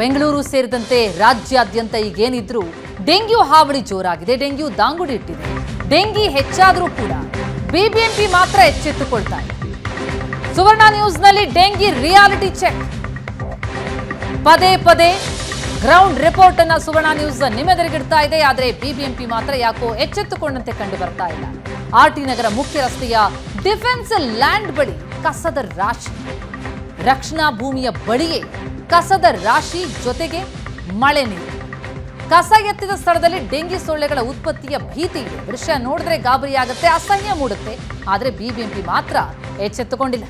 ಬೆಂಗಳೂರು ಸೇರಿದಂತೆ ರಾಜ್ಯಾದ್ಯಂತ ಈಗೇನಿದ್ರು ಡೆಂಗ್ಯೂ ಹಾವಳಿ ಜೋರಾಗಿದೆ ಡೆಂಗ್ಯೂ ದಾಂಗುಡಿ ಇಟ್ಟಿದೆ ಡೆಂಗಿ ಹೆಚ್ಚಾದರೂ ಕೂಡ ಬಿಬಿಎಂಪಿ ಮಾತ್ರ ಎಚ್ಚೆತ್ತುಕೊಳ್ತಾ ಇದೆ ಸುವರ್ಣ ನ್ಯೂಸ್ನಲ್ಲಿ ಡೆಂಗಿ ರಿಯಾಲಿಟಿ ಚೆಕ್ ಪದೇ ಪದೇ ಗ್ರೌಂಡ್ ರಿಪೋರ್ಟ್ ಅನ್ನ ಸುವರ್ಣ ನ್ಯೂಸ್ ನಿಮ್ಮೆದುರಿಗಿಡ್ತಾ ಇದೆ ಆದರೆ ಬಿಬಿಎಂಪಿ ಮಾತ್ರ ಯಾಕೋ ಎಚ್ಚೆತ್ತುಕೊಂಡಂತೆ ಕಂಡು ಬರ್ತಾ ಇಲ್ಲ ಆರ್ ಟಿ ನಗರ ಮುಖ್ಯ ರಸ್ತೆಯ ಡಿಫೆನ್ಸ್ ಲ್ಯಾಂಡ್ ಬಳಿ ಕಸದ ರಾಶಿ ರಕ್ಷಣಾ ಭೂಮಿಯ ಬಳಿಯೇ ಕಸದ ರಾಶಿ ಜೊತೆಗೆ ಮಳೆ ನೀರು ಕಸ ಎತ್ತಿದ ಸ್ಥಳದಲ್ಲಿ ಡೆಂಗಿ ಸೊಳ್ಳೆಗಳ ಉತ್ಪತ್ತಿಯ ಭೀತಿ ಇದೆ ದೃಶ್ಯ ನೋಡಿದ್ರೆ ಗಾಬರಿಯಾಗುತ್ತೆ ಅಸಹ್ಯ ಮೂಡುತ್ತೆ ಆದರೆ ಬಿಬಿಎಂಪಿ ಮಾತ್ರ ಎಚ್ಚೆತ್ತುಕೊಂಡಿಲ್ಲ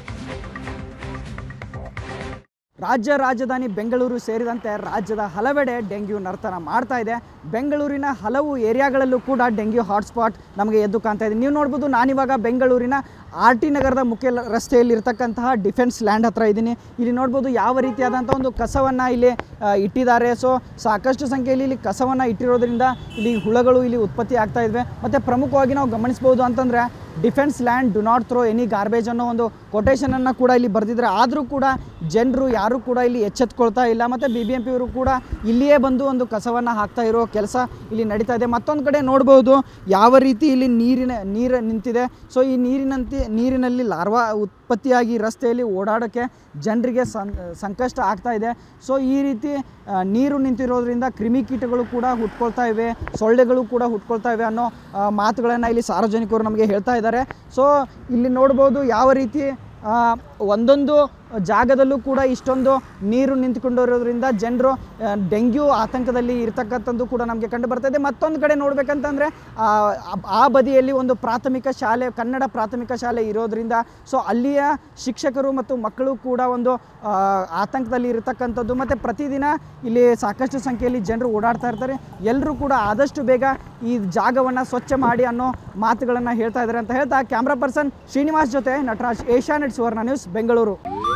ರಾಜ್ಯ ರಾಜಧಾನಿ ಬೆಂಗಳೂರು ಸೇರಿದಂತೆ ರಾಜ್ಯದ ಹಲವೆಡೆ ಡೆಂಗ್ಯೂ ನರ್ತನ ಮಾಡ್ತಾ ಇದೆ ಬೆಂಗಳೂರಿನ ಹಲವು ಏರಿಯಾಗಳಲ್ಲೂ ಕೂಡ ಡೆಂಗ್ಯೂ ಹಾಟ್ಸ್ಪಾಟ್ ನಮಗೆ ಎದ್ದು ಕಾಣ್ತಾ ಇದೆ ನೀವು ನೋಡ್ಬೋದು ನಾನಿವಾಗ ಬೆಂಗಳೂರಿನ ಆರ್ ಟಿ ನಗರದ ಮುಖ್ಯ ಲ- ರಸ್ತೆಯಲ್ಲಿ ಇರತಕ್ಕಂತಹ ಡಿಫೆನ್ಸ್ ಲ್ಯಾಂಡ್ ಹತ್ರ ಇದ್ದೀನಿ ಇಲ್ಲಿ ನೋಡ್ಬೋದು ಯಾವ ರೀತಿಯಾದಂಥ ಒಂದು ಕಸವನ್ನು ಇಲ್ಲಿ ಆ, ಇಟ್ಟಿದ್ದಾರೆ ಸೊ ಸಾಕಷ್ಟು ಸಂಖ್ಯೆಯಲ್ಲಿ ಇಲ್ಲಿ ಕಸವನ್ನು ಇಟ್ಟಿರೋದ್ರಿಂದ ಇಲ್ಲಿ ಹುಳಗಳು ಇಲ್ಲಿ ಉತ್ಪತ್ತಿ ಆಗ್ತಾ ಇದ್ವೆ ಮತ್ತು ಪ್ರಮುಖವಾಗಿ ನಾವು ಗಮನಿಸ್ಬೋದು ಅಂತಂದರೆ defence land do not throw any garbage ಅನ್ನೋ ಒಂದು ಕೊಟೇಶನನ್ನು ಕೂಡ ಇಲ್ಲಿ ಬರೆದಿದ್ದಾರೆ ಆದರೂ ಕೂಡ ಜನರು ಯಾರೂ ಕೂಡ ಇಲ್ಲಿ ಎಚ್ಚೆತ್ಕೊಳ್ತಾ ಇಲ್ಲ ಮತ್ತು ಬಿ ಬಿ ಎಂ ಪಿಯವರು ಕೂಡ ಇಲ್ಲಿಯೇ ಬಂದು ಒಂದು ಕಸವನ್ನು ಹಾಕ್ತಾ ಇರೋ ಕೆಲಸ ಇಲ್ಲಿ ನಡೀತಾ ಇದೆ ಮತ್ತೊಂದು ಕಡೆ ನೋಡ್ಬೋದು ಯಾವ ರೀತಿ ಇಲ್ಲಿ ನೀರಿನ ನೀರು ನಿಂತಿದೆ ಸೊ ಈ ನೀರಿನಂತೆ ನೀರಿನಲ್ಲಿ ಲಾರ್ವಾ ಉತ್ಪತ್ತಿಯಾಗಿ ರಸ್ತೆಯಲ್ಲಿ ಓಡಾಡೋಕ್ಕೆ ಜನರಿಗೆ ಸಂ ಸಂಕಷ್ಟ ಆಗ್ತಾ ಇದೆ ಸೊ ಈ ರೀತಿ ಆ, ನೀರು ನಿಂತಿರೋದ್ರಿಂದ ಕ್ರಿಮಿಕೀಟಗಳು ಕೂಡ ಹುಟ್ಕೊಳ್ತಾ ಇವೆ ಸೊಳ್ಳೆಗಳು ಕೂಡ ಹುಟ್ಕೊಳ್ತಾ ಇವೆ ಅನ್ನೋ ಮಾತುಗಳನ್ನು ಇಲ್ಲಿ ಸಾರ್ವಜನಿಕರು ನಮಗೆ ಹೇಳ್ತಾ ಇದ್ದಾರೆ ಸೊ ಇಲ್ಲಿ ನೋಡ್ಬೋದು ಯಾವ ರೀತಿ ಆ, ಒಂದೊಂದು ಜಾಗದಲ್ಲೂ ಕೂಡ ಇಷ್ಟೊಂದು ನೀರು ನಿಂತ್ಕೊಂಡಿರೋದ್ರಿಂದ ಜನರು ಆ, ಡೆಂಗ್ಯೂ ಆತಂಕದಲ್ಲಿ ಇರ್ತಕ್ಕಂಥದ್ದು ಕೂಡ ನಮಗೆ ಕಂಡು ಬರ್ತಾ ಇದೆ ಮತ್ತೊಂದು ಕಡೆ ನೋಡ್ಬೇಕಂತಂದರೆ ಆ, ಆ ಬದಿಯಲ್ಲಿ ಒಂದು ಪ್ರಾಥಮಿಕ ಶಾಲೆ ಕನ್ನಡ ಪ್ರಾಥಮಿಕ ಶಾಲೆ ಇರೋದ್ರಿಂದ ಸೊ ಅಲ್ಲಿಯ ಶಿಕ್ಷಕರು ಮತ್ತು ಮಕ್ಕಳು ಕೂಡ ಒಂದು ಆ, ಆತಂಕದಲ್ಲಿ ಇರತಕ್ಕಂಥದ್ದು ಮತ್ತು ಪ್ರತಿದಿನ ಇಲ್ಲಿ ಸಾಕಷ್ಟು ಸಂಖ್ಯೆಯಲ್ಲಿ ಜನರು ಓಡಾಡ್ತಾ ಇರ್ತಾರೆ ಎಲ್ಲರೂ ಕೂಡ ಆದಷ್ಟು ಬೇಗ ಈ ಜಾಗವನ್ನು ಸ್ವಚ್ಛ ಮಾಡಿ ಅನ್ನೋ ಮಾತುಗಳನ್ನು ಹೇಳ್ತಾ ಇದ್ದಾರೆ ಅಂತ ಹೇಳ್ತಾ ಕ್ಯಾಮ್ರಾ ಪರ್ಸನ್ ಶ್ರೀನಿವಾಸ್ ಜೊತೆ ನಟರಾಜ್ ಏಷ್ಯಾನೆಟ್ ಸುವರ್ಣ ನ್ಯೂಸ್ ಬೆಂಗಳೂರು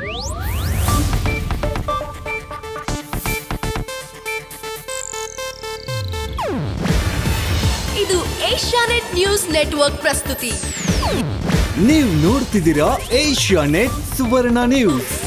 ಇದು ಏಷ್ಯಾನೆಟ್ ನ್ಯೂಸ್ ನೆಟ್ವರ್ಕ್ ಪ್ರಸ್ತುತಿ ನೀವು ನೋಡ್ತಿದ್ದೀರಾ ಏಷ್ಯಾ ನೆಟ್ ಸುವರ್ಣ ನ್ಯೂಸ್